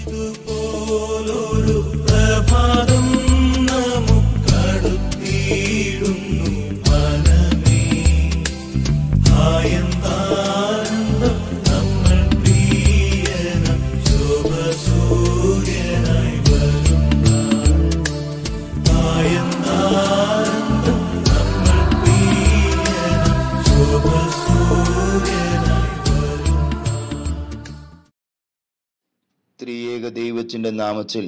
ഇതുപോലൊരു പ്രഭാതം നമുക്കടുത്തിടുന്നു മനമേ ആയന്താനന്ദം നമ്മൾ പ്രിയന ശോഭസൂര്യനായി വരുന്ന ആയന്താനന്ദം നമ്മൾ പ്രിയന ശോഭസൂര്യനായി വരുന്ന ത്രിയേക ദൈവത്തിന്റെ നാമത്തിൽ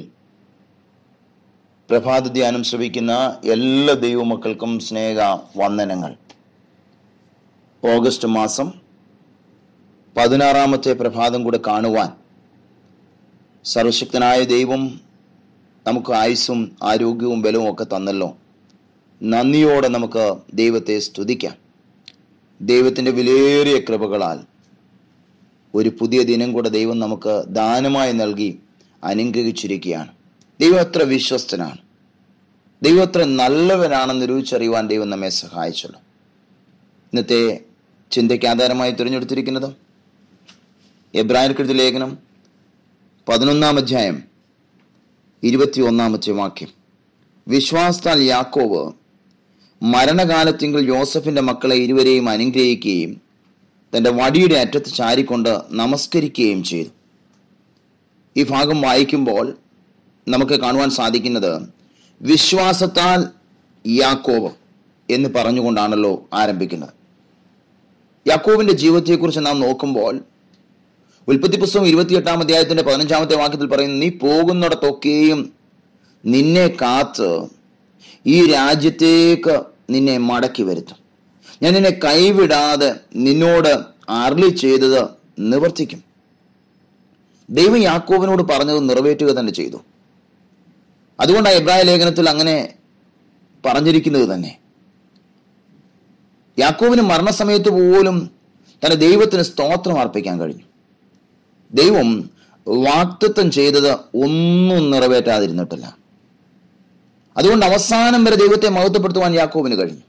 പ്രഭാത ധ്യാനം ശ്രവിക്കുന്ന എല്ലാ ദൈവമക്കൾക്കും സ്നേഹ വന്ദനങ്ങൾ ഓഗസ്റ്റ് മാസം പതിനാറാമത്തെ പ്രഭാതം കൂടെ കാണുവാൻ സർവശക്തനായ ദൈവം നമുക്ക് ആയുസ്സും ആരോഗ്യവും ബലവും ഒക്കെ തന്നല്ലോ നന്ദിയോടെ നമുക്ക് ദൈവത്തെ സ്തുതിക്കാം ദൈവത്തിന്റെ വിലയേറിയ കൃപകളാൽ ഒരു പുതിയ ദിനം കൂടെ ദൈവം നമുക്ക് ദാനമായി നൽകി അനുഗ്രഹിച്ചിരിക്കുകയാണ് ദൈവം എത്ര വിശ്വസ്തനാണ് ദൈവം എത്ര നല്ലവനാണെന്ന് രുചിച്ചറിയുവാൻ ദൈവം നമ്മെ സഹായിച്ചല്ലോ ഇന്നത്തെ ചിന്തയ്ക്ക് ആധാരമായി തിരഞ്ഞെടുത്തിരിക്കുന്നത് എബ്രാഹിർക്കെഴുതി ലേഖനം പതിനൊന്നാം അധ്യായം ഇരുപത്തി ഒന്നാമത്തെ വാക്യം വിശ്വാസത്താൽ യാക്കോവ് മരണകാലത്തെങ്കിൽ യോസഫിന്റെ മക്കളെ ഇരുവരെയും അനുഗ്രഹിക്കുകയും തന്റെ വടിയുടെ അറ്റത്ത് ചാരിക്കൊണ്ട് നമസ്കരിക്കുകയും ചെയ്തു ഈ ഭാഗം വായിക്കുമ്പോൾ നമുക്ക് കാണുവാൻ സാധിക്കുന്നത് വിശ്വാസത്താൽ യാക്കോവ് എന്ന് പറഞ്ഞുകൊണ്ടാണല്ലോ ആരംഭിക്കുന്നത് യാക്കോവിന്റെ ജീവിതത്തെക്കുറിച്ച് നാം നോക്കുമ്പോൾ ഉൽപ്പത്തി പുസ്തകം ഇരുപത്തിയെട്ടാം അധ്യായത്തിന്റെ പതിനഞ്ചാമത്തെ വാക്യത്തിൽ പറയുന്നു നീ പോകുന്നിടത്തൊക്കെയും നിന്നെ കാത്ത് ഈ രാജ്യത്തേക്ക് നിന്നെ മടക്കി വരുത്തും ഞാൻ നിന്നെ കൈവിടാതെ നിന്നോട് അരളി ചെയ്തത് നിവർത്തിക്കും ദൈവം യാക്കോബിനോട് പറഞ്ഞത് നിറവേറ്റുക തന്നെ ചെയ്തു അതുകൊണ്ടാണ് എബ്രായ ലേഖനത്തിൽ അങ്ങനെ പറഞ്ഞിരിക്കുന്നത് തന്നെ യാക്കോവിന് മരണസമയത്ത് പോലും തന്റെ ദൈവത്തിന് സ്തോത്രം അർപ്പിക്കാൻ കഴിഞ്ഞു ദൈവം വാക്തത്വം ചെയ്തത് ഒന്നും നിറവേറ്റാതിരുന്നിട്ടില്ല അതുകൊണ്ട് അവസാനം വരെ ദൈവത്തെ മഹത്വപ്പെടുത്തുവാൻ യാക്കോബിന് കഴിഞ്ഞു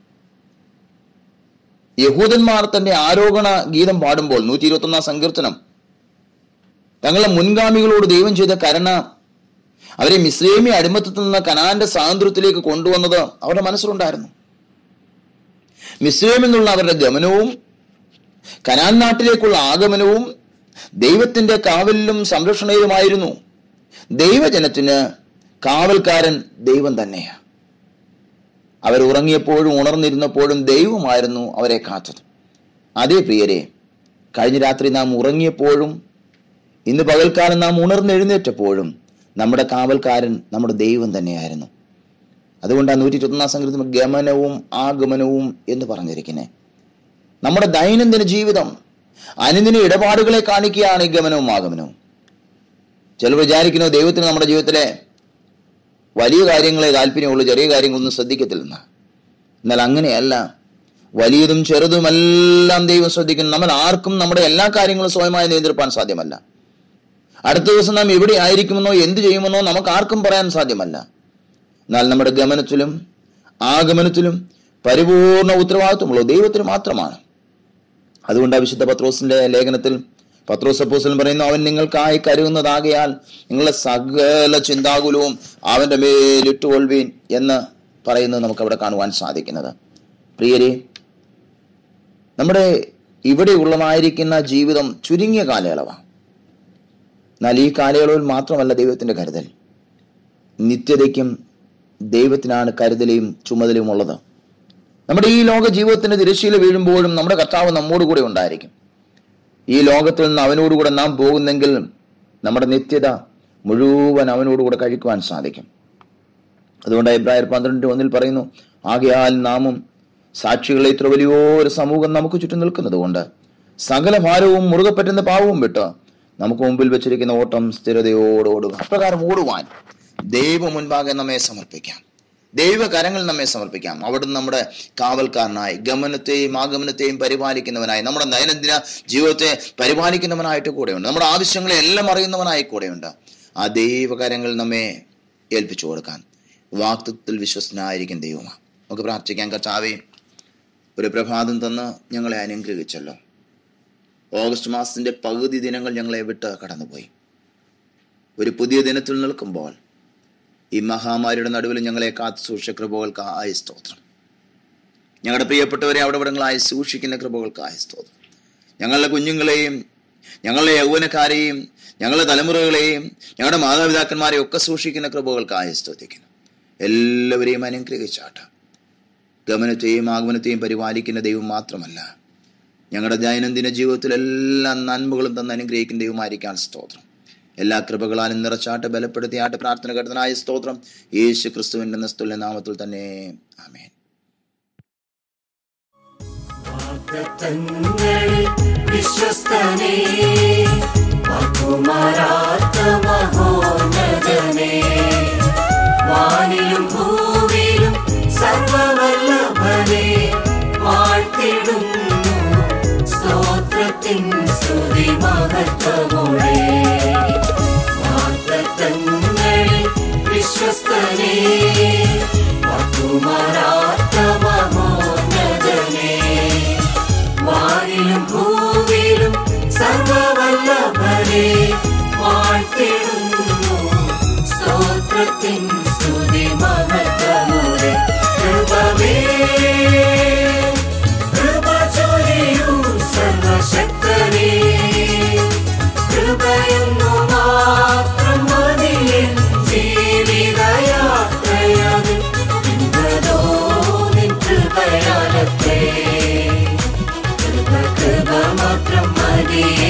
യഹൂദന്മാർ തന്റെ ആരോപണ ഗീതം പാടുമ്പോൾ നൂറ്റി ഇരുപത്തി ഒന്നാം സങ്കീർത്തനം തങ്ങളുടെ മുൻഗാമികളോട് ദൈവം ചെയ്ത കരുണ അവരെ മിസ്ലേമി അടിമത്തത്തിൽ നിന്ന് കനാന്റെ സ്വാതന്ത്ര്യത്തിലേക്ക് കൊണ്ടുവന്നത് അവരുടെ മനസ്സിലുണ്ടായിരുന്നു മിസ്ലേമിൽ നിന്നുള്ള അവരുടെ ഗമനവും കനാൻ നാട്ടിലേക്കുള്ള ആഗമനവും ദൈവത്തിന്റെ കാവലിലും സംരക്ഷണയിലുമായിരുന്നു ദൈവജനത്തിന് കാവൽക്കാരൻ ദൈവം തന്നെയാണ് അവർ ഉറങ്ങിയപ്പോഴും ഉണർന്നിരുന്നപ്പോഴും ദൈവമായിരുന്നു അവരെ കാത്തത് അതേ പ്രിയരെ കഴിഞ്ഞ രാത്രി നാം ഉറങ്ങിയപ്പോഴും ഇന്ന് പകൽക്കാലം നാം ഉണർന്നെഴുന്നേറ്റപ്പോഴും നമ്മുടെ കാവൽക്കാരൻ നമ്മുടെ ദൈവം തന്നെയായിരുന്നു അതുകൊണ്ടാണ് നൂറ്റി ഇരുപത്തൊന്നാം സംഘത്തിൽ ഗമനവും ആഗമനവും എന്ന് പറഞ്ഞിരിക്കുന്നത് നമ്മുടെ ദൈനംദിന ജീവിതം അനുദിന ഇടപാടുകളെ കാണിക്കുകയാണ് ഈ ഗമനവും ആഗമനവും ചിലർ വിചാരിക്കുന്നു ദൈവത്തിന് നമ്മുടെ ജീവിതത്തിലെ വലിയ കാര്യങ്ങളെ താല്പര്യമുള്ളൂ ചെറിയ കാര്യങ്ങളൊന്നും ശ്രദ്ധിക്കത്തില്ലെന്ന് എന്നാൽ അങ്ങനെയല്ല വലിയതും ചെറുതുമെല്ലാം ദൈവം ശ്രദ്ധിക്കുന്നു നമ്മൾ ആർക്കും നമ്മുടെ എല്ലാ കാര്യങ്ങളും സ്വയമായി നിയന്ത്രിപ്പാൻ സാധ്യമല്ല അടുത്ത ദിവസം നാം എവിടെ ആയിരിക്കുമെന്നോ എന്ത് ചെയ്യുമെന്നോ നമുക്ക് ആർക്കും പറയാൻ സാധ്യമല്ല എന്നാൽ നമ്മുടെ ഗമനത്തിലും ആഗമനത്തിലും പരിപൂർണ ഉത്തരവാദിത്വമുള്ളൂ ദൈവത്തിന് മാത്രമാണ് അതുകൊണ്ട് വിശുദ്ധ പത്രോസിന്റെ ലേഖനത്തിൽ പത്രോസ് അപ്പോസ്തലൻ പറയുന്നു അവൻ നിങ്ങൾക്കായി കരുതുന്നതാകയാൽ നിങ്ങളുടെ സകല ചിന്താകുലവും അവന്റെ മേലിട്ടുകൊള്ളുവീൻ എന്ന് പറയുന്നത് നമുക്ക് അവിടെ കാണുവാൻ സാധിക്കുന്നത് പ്രിയരെ നമ്മുടെ ഇവിടെ ഉള്ളതായിരിക്കുന്ന ജീവിതം ചുരുങ്ങിയ കാലയളവാണ് എന്നാൽ ഈ കാലയളവിൽ മാത്രമല്ല ദൈവത്തിന്റെ കരുതൽ നിത്യതയ്ക്കും ദൈവത്തിനാണ് കരുതലയും ചുമതലയും ഉള്ളത് നമ്മുടെ ഈ ലോക ജീവിതത്തിന്റെ തിരശ്ശീല വീഴുമ്പോഴും നമ്മുടെ കർത്താവ് നമ്മോട് കൂടെ ഉണ്ടായിരിക്കും ഈ ലോകത്തിൽ നിന്ന് അവനോടുകൂടെ നാം പോകുന്നെങ്കിൽ നമ്മുടെ നിത്യത മുഴുവൻ അവനോടുകൂടെ കഴിക്കുവാൻ സാധിക്കും അതുകൊണ്ട് എബ്രായർ പന്ത്രണ്ട് ഒന്നിൽ പറയുന്നു ആകയാൽ നാമും സാക്ഷികളെ ഇത്ര വലിയൊരു സമൂഹം നമുക്ക് ചുറ്റും നിൽക്കുന്നത് കൊണ്ട് സകല ഭാരവും മുറുകെ പറ്റുന്ന പാവവും വിട്ട് നമുക്ക് മുമ്പിൽ വെച്ചിരിക്കുന്ന ഓട്ടം സ്ഥിരതയോട് ഓടുക അപ്രകാരം ഓടുവാൻ ദൈവ മുൻപാകെ നമ്മെ സമർപ്പിക്കാം ദൈവകരങ്ങൾ നമ്മെ സമർപ്പിക്കാം അവിടുന്ന് നമ്മുടെ കാവൽക്കാരനായി ഗമനത്തെയും ആഗമനത്തെയും പരിപാലിക്കുന്നവനായി നമ്മുടെ ദൈനംദിന ജീവിതത്തെ പരിപാലിക്കുന്നവനായിട്ട് കൂടെയുണ്ട് നമ്മുടെ ആവശ്യങ്ങളെ എല്ലാം അറിയുന്നവനായി കൂടെയുണ്ട് ആ ദൈവകരങ്ങൾ നമ്മെ ഏൽപ്പിച്ചു കൊടുക്കാൻ വാക്തത്വത്തിൽ വിശ്വസ്തനായിരിക്കും ദൈവമാണ് നമുക്ക് പ്രാർത്ഥിക്കാൻ കർത്താവേ ഒരു പ്രഭാതം തന്ന് ഞങ്ങളെ അനുഗ്രഹിച്ചല്ലോ ഓഗസ്റ്റ് മാസത്തിന്റെ പകുതി ദിനങ്ങൾ ഞങ്ങളെ വിട്ട് കടന്നുപോയി ഒരു പുതിയ ദിനത്തിൽ നിൽക്കുമ്പോൾ ഈ മഹാമാരിയുടെ നടുവിൽ ഞങ്ങളെ കാത്തു സൂക്ഷിച്ച കൃപകൾക്കായ സ്തോത്രം ഞങ്ങളുടെ പ്രിയപ്പെട്ടവരെ അവിടെ ഇവിടങ്ങളായി സൂക്ഷിക്കുന്ന കൃപകൾക്കായ സ്തോത്രം ഞങ്ങളുടെ കുഞ്ഞുങ്ങളെയും ഞങ്ങളുടെ യൗവനക്കാരെയും ഞങ്ങളുടെ തലമുറകളെയും ഞങ്ങളുടെ മാതാപിതാക്കന്മാരെയും ഒക്കെ സൂക്ഷിക്കുന്ന കൃപകൾക്കായി സ്തുതിക്കുന്നു എല്ലാവരെയും അനുഗ്രഹിച്ചാട്ട ഗമനത്തെയും ആഗമനത്തെയും പരിപാലിക്കുന്ന ദൈവം മാത്രമല്ല ഞങ്ങളുടെ ദൈനംദിന ജീവിതത്തിൽ എല്ലാ നന്മകളും തന്ന് അനുഗ്രഹിക്കുന്ന ദൈവമായിരിക്കാൻ സ്തോത്രം എല്ലാ കൃപകളാലും നിറച്ചാട്ട് ബലപ്പെടുത്തിയാട്ട് പ്രാർത്ഥന കരുതനായ സ്തോത്രം യേശു ക്രിസ്തുവിന്റെ നിസ്തുല്യ നാമത്തിൽ തന്നെ ആമേൻ വാഗ്ദത്തങ്ങളിൽ വിശ്വസ്തനേ വാക്കുമാറാത്ത മഹോന്നതനേ വാനിലും ഭൂവിലും സർവവല്ലഭനെ വാഴ്ത്തിടുന്നു സ്തോത്രത്തിൻ സ്തുതി മഹത്വമോടെ വാഗ്ദത്തങ്ങളിൽ വിശ്വസ്തനേ വാക്കുമാറാത്ത മഹോന്നതനേ വാനിലും ഭൂവിലും സർവവല്ലഭനെ വാഴ്ത്തിടുന്നു സ്തോത്രത്തിൻ സ്തുതി മഹത്വമോടെ കൃപവേ കൃപ ചൊരിയൂ സർവശക്തനേ കൃപയൊന്നു മാത്രം മതിയൻ ജീവിതയാത്രയത് ഇന്നതോ നിൻ കൃപയാലത്രേ കൃപ കൃപ മാത്രം മതിയ